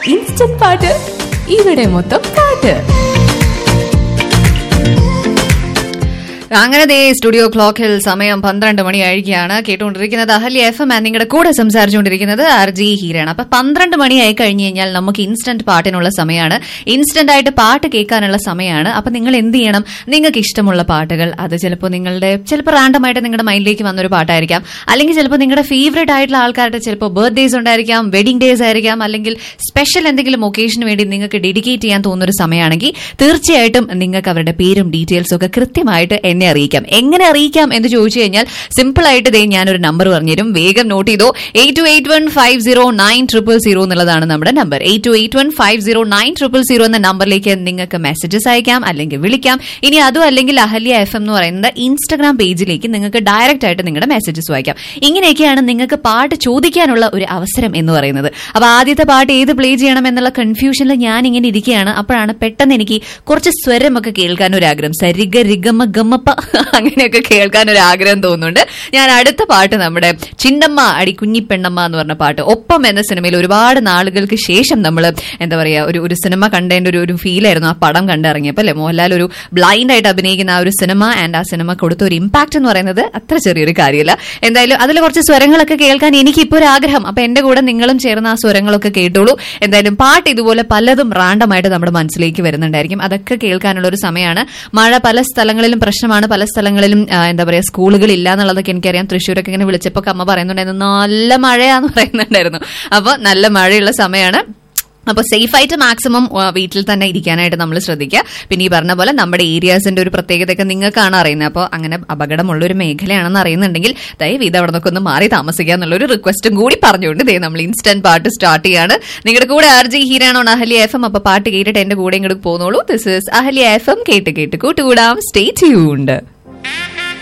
instant പാട്ട് ഇവിടെ മൊത്തം പാട്ട് അങ്ങനെ ദേ സ്റ്റുഡിയോ ക്ലോക്കിൽ സമയം പന്ത്രണ്ട് മണി ആയിരിക്കുകയാണ് കേട്ടുകൊണ്ടിരിക്കുന്നത് അഹല്യ എഫ് എം നിങ്ങളുടെ കൂടെ സംസാരിച്ചുകൊണ്ടിരിക്കുന്നത് ആർ ജി ഹീരാണ് അപ്പൊ പന്ത്രണ്ട് മണിയായി കഴിഞ്ഞു കഴിഞ്ഞാൽ നമുക്ക് ഇൻസ്റ്റന്റ് പാട്ടിനുള്ള സമയമാണ് ഇൻസ്റ്റന്റ് ആയിട്ട് പാട്ട് കേൾക്കാനുള്ള സമയമാണ് അപ്പൊ നിങ്ങൾ എന്ത് ചെയ്യണം നിങ്ങൾക്ക് ഇഷ്ടമുള്ള പാട്ടുകൾ അത് ചിലപ്പോൾ നിങ്ങളുടെ ചിലപ്പോൾ റാൻഡം ആയിട്ട് നിങ്ങളുടെ മൈൻഡിലേക്ക് വന്നൊരു പാട്ടായിരിക്കാം അല്ലെങ്കിൽ ചിലപ്പോൾ നിങ്ങളുടെ ഫേവറേറ്റ് ആയിട്ടുള്ള ആൾക്കാരുടെ ചിലപ്പോൾ ബർത്ത്ഡേസ് ഉണ്ടായിരിക്കാം വെഡിങ് ഡേയ്സ് ആയിരിക്കാം അല്ലെങ്കിൽ സ്പെഷ്യൽ എന്തെങ്കിലും ഒക്കേഷന് വേണ്ടി നിങ്ങൾക്ക് ഡെഡിക്കേറ്റ് ചെയ്യാൻ തോന്നുന്ന ഒരു സമയമാണെങ്കിൽ തീർച്ചയായിട്ടും നിങ്ങൾക്ക് അവരുടെ പേരും ഡീറ്റെയിൽസും ഒക്കെ കൃത്യമായിട്ട് എന്നെ അറിയിക്കാം എങ്ങനെ അറിയിക്കാം എന്ന് ചോദിച്ചു കഴിഞ്ഞാൽ സിമ്പിൾ ആയിട്ട് ദേ ഞാനൊരു നമ്പർ പറഞ്ഞുതരും വേഗം നോട്ട് ചെയ്തോ eight two eight one five zero nine triple zero എന്നുള്ളതാണ് നമ്മുടെ number eight two eight one five zero nine triple zero എന്ന നമ്പറിലേക്ക് നിങ്ങൾക്ക് മെസ്സേജസ് അയക്കാം അല്ലെങ്കിൽ വിളിക്കാം ഇനി അതും അല്ലെങ്കിൽ അഹല്യ എഫ് എം എന്ന് പറയുന്നത് ഇൻസ്റ്റഗ്രാം പേജിലേക്ക് നിങ്ങൾക്ക് ഡയറക്റ്റ് ആയിട്ട് നിങ്ങളുടെ മെസ്സേജസ് വായിക്കാം ഇങ്ങനെയൊക്കെയാണ് നിങ്ങൾക്ക് പാട്ട് ചോദിക്കാനുള്ള ഒരു അവസരം എന്ന് പറയുന്നത് അപ്പൊ ആദ്യത്തെ പാട്ട് ഏത് പ്ലേ ചെയ്യണം എന്നുള്ള കൺഫ്യൂഷനിൽ ഞാൻ ഇങ്ങനെ ഇരിക്കുകയാണ് അപ്പോഴാണ് പെട്ടെന്ന് എനിക്ക് കുറച്ച് സ്വരമൊക്കെ കേൾക്കാൻ ഒരു ആഗ്രഹം സരിഗ റിഗമ ഗമ്മപ്പ അങ്ങനെയൊക്കെ കേൾക്കാൻ ഒരു ആഗ്രഹം തോന്നുന്നുണ്ട് ഞാൻ അടുത്ത പാട്ട് നമ്മുടെ ചിന്നമ്മ അടി കുഞ്ഞിപ്പെണ്ണമ്മ എന്ന് പറഞ്ഞ പാട്ട് ഒപ്പം എന്ന സിനിമയിൽ ഒരുപാട് നാളുകൾക്ക് ശേഷം നമ്മൾ എന്താ പറയാ ഒരു ഒരു സിനിമ കണ്ടതിന്റെ ഒരു ഒരു ഫീൽ ആയിരുന്നു ആ പടം കണ്ടിറങ്ങിയപ്പോൾ അല്ലെ മോഹൻലാൽ ഒരു ബ്ലൈൻഡ് ആയിട്ട് അഭിനയിക്കുന്ന ആ ഒരു സിനിമ ആൻഡ് ആ സിനിമ കൊടുത്ത ഒരു ഇമ്പാക്ട് എന്ന് പറയുന്നത് അത്ര ചെറിയൊരു കാര്യമല്ല എന്തായാലും അതിൽ കുറച്ച് സ്വരങ്ങളൊക്കെ കേൾക്കാൻ എനിക്ക് ഇപ്പോൾ ഒരു ആഗ്രഹം അപ്പൊ എന്റെ കൂടെ നിങ്ങളും ചേർന്ന് ആ സ്വരങ്ങളൊക്കെ കേട്ടോളൂ എന്തായാലും പാട്ട് ഇതുപോലെ പലതും റാൻഡമായിട്ട് നമ്മുടെ മനസ്സിലേക്ക് വരുന്നുണ്ടായിരിക്കും അതൊക്കെ കേൾക്കാനുള്ള ഒരു സമയമാണ് മഴ പല സ്ഥലങ്ങളിലും പ്രശ്നമാണ് പല സ്ഥലങ്ങളിലും ആ, എന്താ പറയാ സ്കൂളുകൾ ഇല്ല എന്നുള്ളതൊക്കെ എനിക്കറിയാം തൃശ്ശൂരൊക്കെ ഇങ്ങനെ വിളിച്ചപ്പോൾ അമ്മ പറയുന്നുണ്ടായിരുന്നു നല്ല മഴയാന്ന് പറയുന്നുണ്ടായിരുന്നു അപ്പൊ നല്ല മഴയുള്ള സമയമാണ് അപ്പോൾ സേഫ് ആയിട്ട് മാക്സിമം ആ, വീട്ടിൽ തന്നെ ഇരിക്കാനായിട്ട് നമ്മൾ ശ്രദ്ധിക്കുക പിന്നെ ഈ പറഞ്ഞ പോലെ നമ്മുടെ ഏരിയാസിന്റെ ഒരു പ്രത്യേകതയൊക്കെ നിങ്ങൾക്കാണ് അറിയുന്നത് അപ്പോൾ അങ്ങനെ അപകടമുള്ള ഒരു മേഖലയാണെന്ന് അറിയുന്നുണ്ടെങ്കിൽ ദയവ് ഇത് അവിടെ നിന്നൊക്കെ ഒന്ന് മാറി താമസിക്കുക എന്നുള്ളൊരു റിക്വസ്റ്റും കൂടി പറഞ്ഞുകൊണ്ട് ദേ നമ്മൾ ഇൻസ്റ്റന്റ് പാട്ട് സ്റ്റാർട്ട് ചെയ്യാണ് നിങ്ങളുടെ കൂടെ ആർ ജി ഹീരാണോ അഹല്യ എഫ് എം അപ്പോൾ പാട്ട് കേട്ടിട്ട് എന്റെ കൂടെ ഇങ്ങോട്ട് പോന്നോളൂ this is Ahalya F M കേട്ട് കേട്ട് കൂട്ടുകൂടാം സ്റ്റേ ട്യൂൺഡ്